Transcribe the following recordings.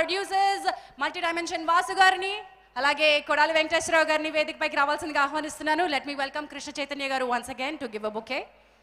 Producers multi dimension Vasu గారిని అలాగే కొడాలి వెంకటేశ్వరరావు గారిని వేదికపైకి రావాల్సిందిగా ఆహ్వానిస్తున్నాను let me welcome Krishna Chaitanya garu once again to give a bouquet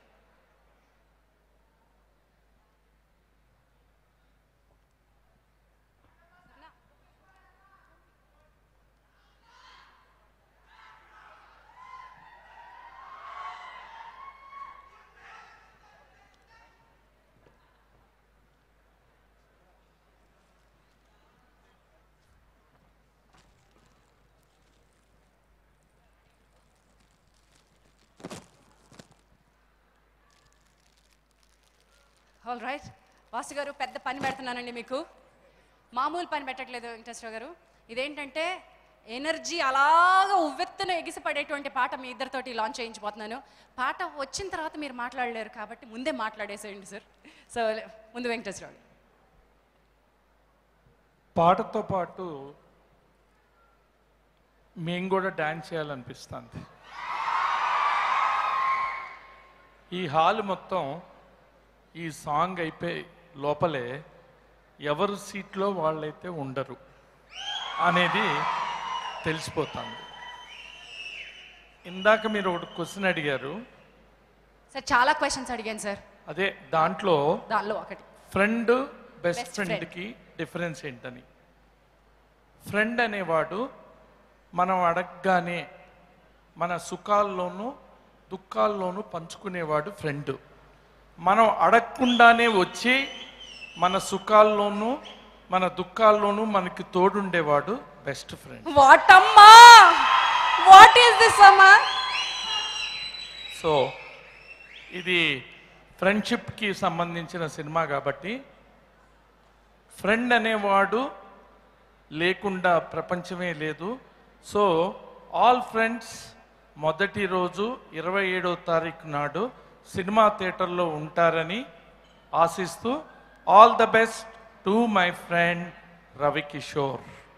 all right Vasu garu పెద్ద పని పెడుతున్నానండి మీకు మామూలు పని పెట్టట్లేదు వెంకటేశ్వర గారు ఇదేంటంటే ఎనర్జీ అలాగా ఉవ్వెత్తున ఎగిసిపడేటువంటి పాట మీ ఇద్దరితోటి లాంచ్ చేయించబోతున్నాను పాట వచ్చిన తర్వాత మీరు మాట్లాడలేరు కాబట్టి ముందే మాట్లాడేసేయండి సార్ సో ముందు వెంకటేశ్వరరావు పాటతో పాటు మేము కూడా డాన్స్ చేయాలనిపిస్తుంది ఈ హాల్ మొత్తం ఈ సాంగ్ అయిపోయి లోపలే ఎవరు సీట్లో వాళ్ళైతే ఉండరు అనేది తెలిసిపోతుంది ఇందాక మీరు ఒకటి క్వశ్చన్ అడిగారు సార్ చాలా క్వశ్చన్స్ అడిగాను సార్ అదే దాంట్లో దానిలో ఒకటి ఫ్రెండ్ బెస్ట్ Best friend. ఫ్రెండ్కి డిఫరెన్స్ ఏంటని ఫ్రెండ్ అనేవాడు మనం అడగగానే మన సుఖాల్లోనూ దుఃఖాల్లోనూ పంచుకునేవాడు ఫ్రెండ్ మనం అడగకుండానే వచ్చి మన సుఖాల్లోనూ మన దుఃఖాల్లోనూ మనకి తోడుండేవాడు బెస్ట్ ఫ్రెండ్ వాట్ అమ్మా వాట్ ఈస్ దిస్ అమ్మా సో ఇది ఫ్రెండ్షిప్కి సంబంధించిన సినిమా కాబట్టి ఫ్రెండ్ అనేవాడు లేకుండా ప్రపంచమే లేదు సో ఆల్ ఫ్రెండ్స్ మొదటి రోజు ఇరవై ఏడో తారీఖు నాడు సినిమా థియేటర్లో ఉంటారని ఆశిస్తూ all the best to my friend Ravikishore